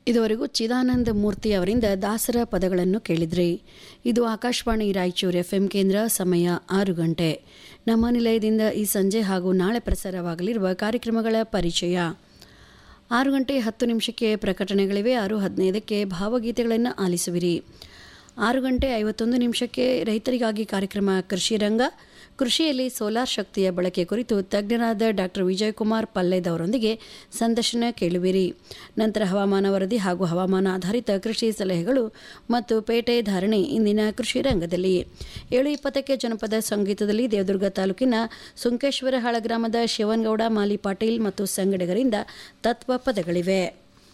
ಇದುವರೆಗೂ ಚಿದಾನಂದ ಮೂರ್ತಿ ಅವರಿಂದ ದಾಸರ ಪದಗಳನ್ನು ಕೇಳಿದ್ರಿ ಇದು ಆಕಾಶವಾಣಿ ರಾಯಚೂರು ಎಫ್ಎಂ ಕೇಂದ್ರ ಸಮಯ ಆರು ಗಂಟೆ ನಮ್ಮ ನಿಲಯದಿಂದ ಈ ಸಂಜೆ ಹಾಗೂ ನಾಳೆ ಪ್ರಸಾರವಾಗಲಿರುವ ಕಾರ್ಯಕ್ರಮಗಳ ಪರಿಚಯ ಆರು ಗಂಟೆ ಹತ್ತು ನಿಮಿಷಕ್ಕೆ ಪ್ರಕಟಣೆಗಳಿವೆ ಆರು ಹದಿನೈದಕ್ಕೆ ಭಾವಗೀತೆಗಳನ್ನು ಆಲಿಸುವಿರಿ ಆರು ಗಂಟೆ ಐವತ್ತೊಂದು ನಿಮಿಷಕ್ಕೆ ರೈತರಿಗಾಗಿ ಕಾರ್ಯಕ್ರಮ ಕೃಷಿ ರಂಗ ಕೃಷಿಯಲ್ಲಿ ಸೋಲಾರ್ ಶಕ್ತಿಯ ಬಳಕೆ ಕುರಿತು ತಜ್ಞರಾದ ಡಾಕ್ಟರ್ ವಿಜಯಕುಮಾರ್ ಪಲ್ಲೇದವರೊಂದಿಗೆ ಸಂದರ್ಶನ ಕೇಳುವಿರಿ ನಂತರ ಹವಾಮಾನ ವರದಿ ಹಾಗೂ ಹವಾಮಾನ ಆಧಾರಿತ ಕೃಷಿ ಸಲಹೆಗಳು ಮತ್ತು ಪೇಟೆ ಧಾರಣೆ ಇಂದಿನ ಕೃಷಿ ರಂಗದಲ್ಲಿ ಏಳು ಇಪ್ಪತ್ತಕ್ಕೆ ಜನಪದ ಸಂಗೀತದಲ್ಲಿ ದೇವದುರ್ಗ ತಾಲೂಕಿನ ಸುಂಕೇಶ್ವರಹಾಳ ಗ್ರಾಮದ ಶಿವನಗೌಡ ಮಾಲಿ ಪಾಟೀಲ್ ಮತ್ತು ಸಂಗಡಿಗರಿಂದ ತತ್ವ ಪದಗಳಿವೆ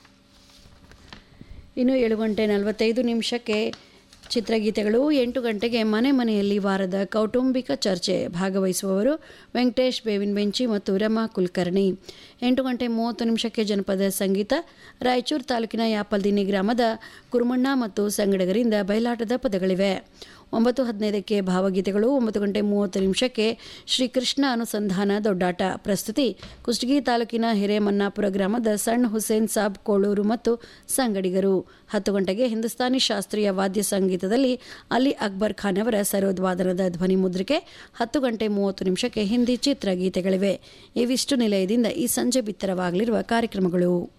ಇನ್ನು ಏಳು ಗಂಟೆ ನಲವತ್ತೈದು ನಿಮಿಷಕ್ಕೆ ಚಿತ್ರಗೀತೆಗಳು ಎಂಟು ಗಂಟೆಗೆ ಮನೆ ಮನೆಯಲ್ಲಿ ವಾರದ ಕೌಟುಂಬಿಕ ಚರ್ಚೆ ಭಾಗವಹಿಸುವವರು ವೆಂಕಟೇಶ್ ಬೇವಿನ ಬೆಂಚಿ ಮತ್ತು ರಮಾ ಕುಲಕರ್ಣಿ ಎಂಟು ಗಂಟೆ ಮೂವತ್ತು ನಿಮಿಷಕ್ಕೆ ಜನಪದ ಸಂಗೀತ ರಾಯಚೂರು ತಾಲೂಕಿನ ಯಾಪಲ್ದಿನಿ ಗ್ರಾಮದ ಕುರುಮಣ್ಣ ಮತ್ತು ಸಂಗಡಗರಿಂದ ಬಯಲಾಟದ ಪದಗಳಿವೆ ಒಂಬತ್ತು ಹದಿನೈದಕ್ಕೆ ಭಾವಗೀತೆಗಳು ಒಂಬತ್ತು ಗಂಟೆ ಮೂವತ್ತು ನಿಮಿಷಕ್ಕೆ ಶ್ರೀಕೃಷ್ಣ ಅನುಸಂಧಾನ ದೊಡ್ಡಾಟ ಪ್ರಸ್ತುತಿ ಕುಷ್ಟಗಿ ತಾಲೂಕಿನ ಹಿರೇಮನ್ನಾಪುರ ಗ್ರಾಮದ ಸಣ್ಣ ಹುಸೇನ್ ಸಾಬ್ ಕೋಳೂರು ಮತ್ತು ಸಂಗಡಿಗರು ಹತ್ತು ಗಂಟೆಗೆ ಹಿಂದೂಸ್ತಾನಿ ಶಾಸ್ತ್ರೀಯ ವಾದ್ಯ ಸಂಗೀತದಲ್ಲಿ ಅಲಿ ಅಕ್ಬರ್ ಖಾನ್ ಅವರ ಸರೋದ್ವಾದನದ ಧ್ವನಿ ಮುದ್ರಿಕೆ ಹತ್ತು ಗಂಟೆ ಮೂವತ್ತು ನಿಮಿಷಕ್ಕೆ ಹಿಂದಿ ಚಿತ್ರಗೀತೆಗಳಿವೆ ಇವಿಷ್ಟು ನಿಲಯದಿಂದ ಈ ಸಂಜೆ ಬಿತ್ತರವಾಗಲಿರುವ ಕಾರ್ಯಕ್ರಮಗಳು